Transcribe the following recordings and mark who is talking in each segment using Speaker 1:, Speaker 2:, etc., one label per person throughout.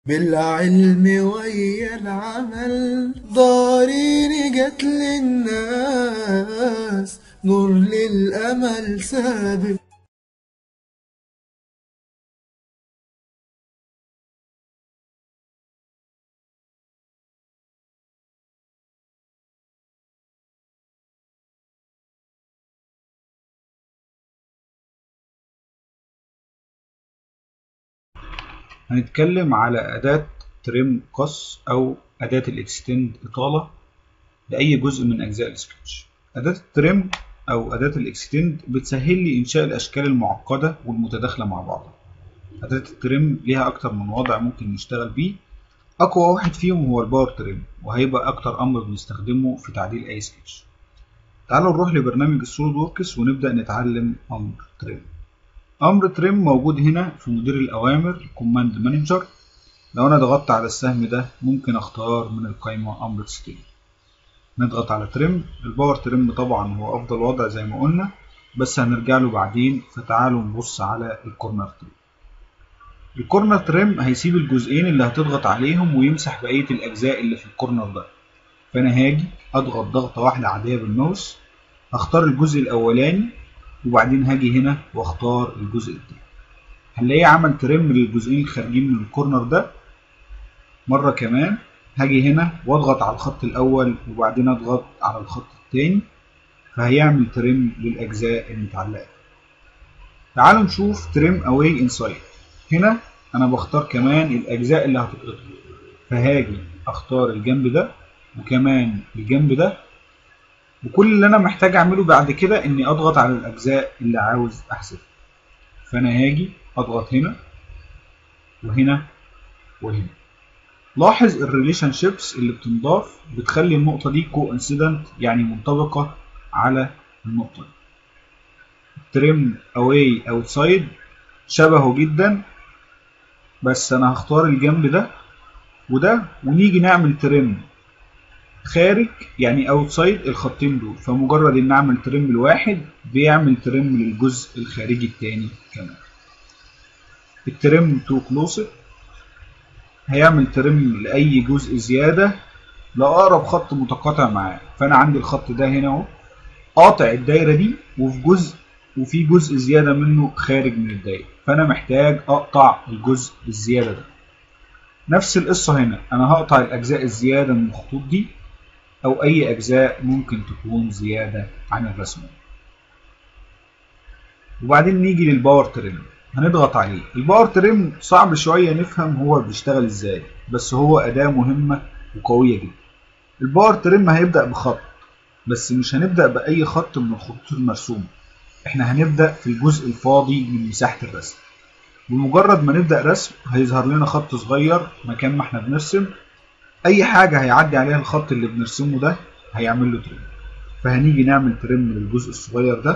Speaker 1: بالعلم ويا العمل ضارين جت للناس نور للأمل سابق
Speaker 2: هنتكلم على أداة تريم قص أو أداة الإكستند إطالة لأي جزء من أجزاء السكتش أداة التريم أو أداة الإكستند بتسهل لي إنشاء الأشكال المعقدة والمتداخلة مع بعضها أداة التريم ليها أكتر من وضع ممكن نشتغل بيه أقوى واحد فيهم هو الباور تريم وهيبقى أكتر أمر بنستخدمه في تعديل أي سكتش تعالوا نروح لبرنامج السوليد ووركس ونبدأ نتعلم أمر تريم امر تريم موجود هنا في مدير الاوامر كوماند مانجر لو انا ضغطت على السهم ده ممكن اختار من القائمة امر ستيل نضغط على تريم الباور تريم طبعا هو افضل وضع زي ما قلنا بس هنرجع له بعدين فتعالوا نبص على الكورنر تريم الكورنر تريم هيسيب الجزئين اللي هتضغط عليهم ويمسح بقية الاجزاء اللي في الكورنر ده فانا هاجي اضغط ضغطة واحدة عادية بالماوس هختار الجزء الاولاني وبعدين هاجي هنا واختار الجزء التاني هنلاقيه عمل ترم للجزئين الخارجين من الكورنر ده مرة كمان هاجي هنا واضغط على الخط الاول وبعدين اضغط على الخط التاني فهيعمل ترم للاجزاء المتعلقة تعالوا نشوف ترم اواي انسايد هنا انا بختار كمان الاجزاء اللي هتتقطع فهاجي اختار الجنب ده وكمان الجنب ده وكل اللي انا محتاج اعمله بعد كده اني اضغط على الاجزاء اللي عاوز احذفها فانا هاجي اضغط هنا وهنا وهنا لاحظ الريليشن شيبس اللي بتنضاف بتخلي النقطه دي كو انسيدنت يعني منطبقه على النقطه دي تريم اواي اوتسايد شبهه جدا بس انا هختار الجنب ده وده ونيجي نعمل تريم خارج يعني اوتسايد الخطين دول فمجرد ان اعمل ترم الواحد بيعمل ترم للجزء الخارجي التاني كمان الترم تو كلوسر هيعمل ترم لاي جزء زياده لاقرب خط متقاطع معاه فانا عندي الخط ده هنا اهو قاطع الدايره دي وفي جزء وفي جزء زياده منه خارج من الدايره فانا محتاج اقطع الجزء الزياده ده نفس القصه هنا انا هقطع الاجزاء الزياده من الخطوط دي أو أي أجزاء ممكن تكون زيادة عن الرسمة وبعدين نيجي للباور تريم هنضغط عليه الباور تريم صعب شوية نفهم هو بيشتغل ازاي بس هو أداة مهمة وقوية جدا الباور تريم هيبدأ بخط بس مش هنبدأ بأي خط من الخطوط المرسومة احنا هنبدأ في الجزء الفاضي من مساحة الرسم بمجرد ما نبدأ رسم هيظهر لنا خط صغير مكان ما احنا بنرسم اي حاجه هيعدي عليها الخط اللي بنرسمه ده هيعمل له ترم فهنيجي نعمل ترم للجزء الصغير ده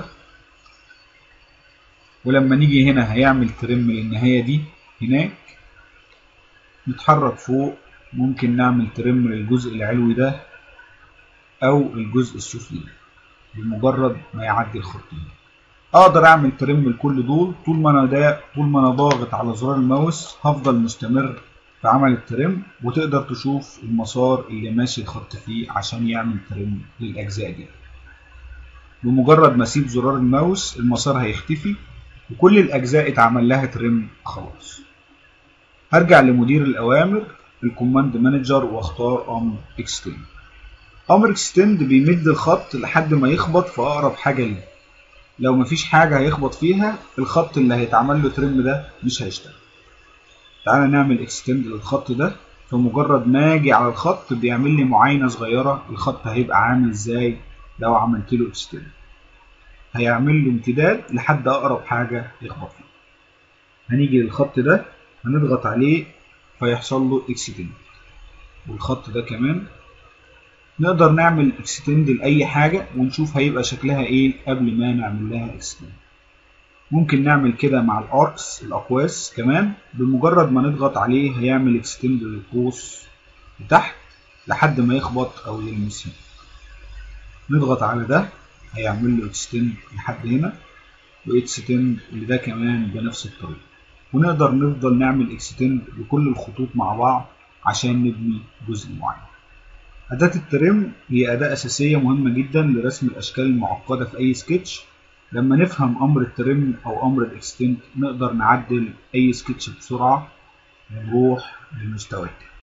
Speaker 2: ولما نيجي هنا هيعمل ترم للنهايه دي هناك نتحرك فوق ممكن نعمل ترم للجزء العلوي ده او الجزء السفلي بمجرد ما يعدي الخطين اقدر اعمل ترم لكل دول طول ما انا ده طول ما انا ضاغط على زرار الماوس هفضل مستمر في عمل الترم وتقدر تشوف المسار اللي ماشي الخط فيه عشان يعمل ترم للأجزاء دي بمجرد ما اسيب زرار الماوس المسار هيختفي وكل الأجزاء اتعمل لها ترم خلاص هرجع لمدير الأوامر الكوماند مانجر واختار أمر اكستند أمر اكستند بيمد الخط لحد ما يخبط في أقرب حاجة ليه لو مفيش حاجة هيخبط فيها الخط اللي هيتعمل له ترم ده مش هيشتغل تعالى نعمل اكستند للخط ده فمجرد ما اجي على الخط بيعمل لي معاينة صغيرة الخط هيبقى عامل ازاي لو عملت له اكستند هيعمل له امتداد لحد اقرب حاجة يخبط فيها هنيجي للخط ده هنضغط عليه فيحصل له اكستند والخط ده كمان نقدر نعمل اكستند لأي حاجة ونشوف هيبقى شكلها ايه قبل ما نعمل لها اكستند ممكن نعمل كده مع الاركس الاقواس كمان بمجرد ما نضغط عليه هيعمل اكستند للقوس لتحت لحد ما يخبط او يلمس هنا نضغط على ده هيعمل له اكستند لحد هنا واكستند لده كمان بنفس الطريقه ونقدر نفضل نعمل اكستند لكل الخطوط مع بعض عشان نبني جزء معين أداة الترم هي أداة أساسية مهمة جدا لرسم الأشكال المعقدة في أي سكتش لما نفهم أمر الترم أو أمر الإكستند نقدر نعدل أي سكتش بسرعة ونروح للمستوى التاني